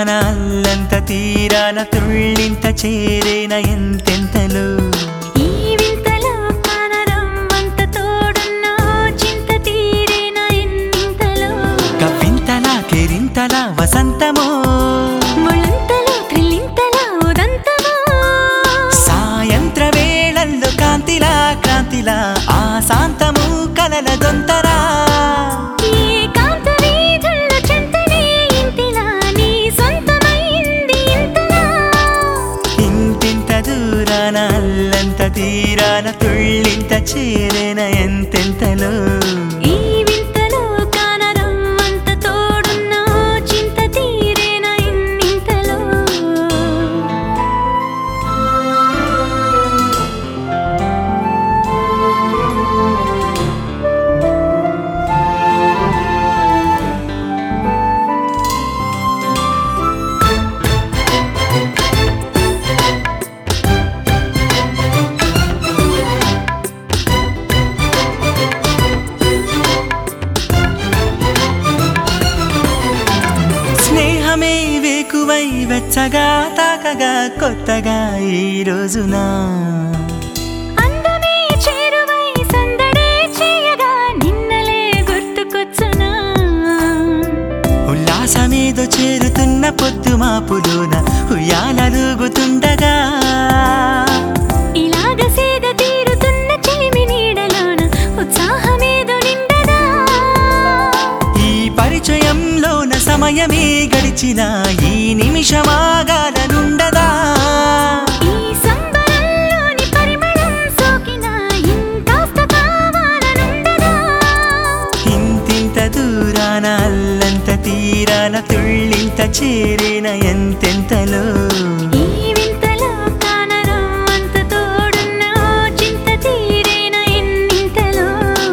దూరాన అల్లంత తీరాన తుళ్ళింత చేరేన ఎంతెంతలో ఈ వింతలో కానరమ్మంత తోడున్న చింత తీరేన ఎన్నింతలో కవ్వింతలా కేరింతలా వసంతమో ముళంతలో త్రిల్లింతలా ఉదంతమో సాయంత్ర వేళల్లో కాంతిలా క్రాంతిలా ఆ శాంతము కలల దొంతరా ఏకాంత వీధుల్లో చెంతనే ఇంటిలా నీ సొంతమైంది ఇంతలా ఇంతింత దూరాన అల్లంత తీరాన తుళ్ళింత చేరేన ఎంతెంతలో ఈ వింతలో కానరమ్మంత తోడున్న చింత తీరేన ఇన్నింతలో స్నేహమే వేకువై వెచ్చగా తాకగా కొత్తగా ఈ రోజున అందమే చేరువై సందడే చేయగా నిన్నలే గుర్తుకొచ్చునా ఉల్లాసమేదో చేరుతున్న పొద్దు మాపులోన ఉయ్యాలలుగుతుండగా ఇలాగ సేద తీరుతున్న చెలిమి నీడలోన ఉత్సాహమేదో నిండదా ఈ పరిచయంలోన సమయమే గడిచిన ఈ నిమిషమాగాలనుండదా ఈ సంబరంలోని పరిమళం సోకిన ఇంకాస్త కావాలనుండదా ఇంతింత దూరాన అల్లంత తీరాన తుళ్ళింత చేరేన ఎంతెంతలో ఈ వింతలో కానరం అంత తోడున్న చింత తీరేన ఎన్నింతలో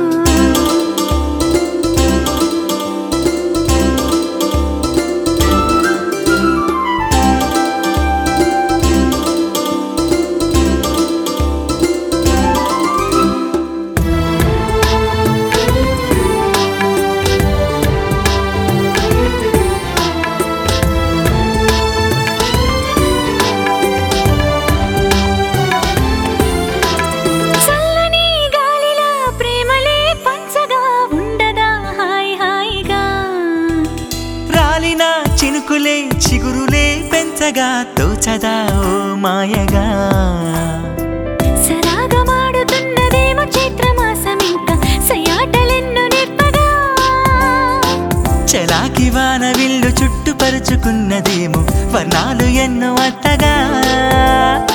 చల్లని గాలిలా ప్రేమలే పంచగా ఉండదా హాయ్ హాయిగా రాలిన చినుకులే చిగురులే పెంచగా తోచదా ఓ మాయగా సరాగమాడుతున్నదేమో చైత్రమాసం ఇంకా సయాటలెన్నో నేర్పగా చలాకి వాన విల్లు చుట్టుపరుచుకున్నదేమో వర్ణాలు ఎన్నో అత్తగా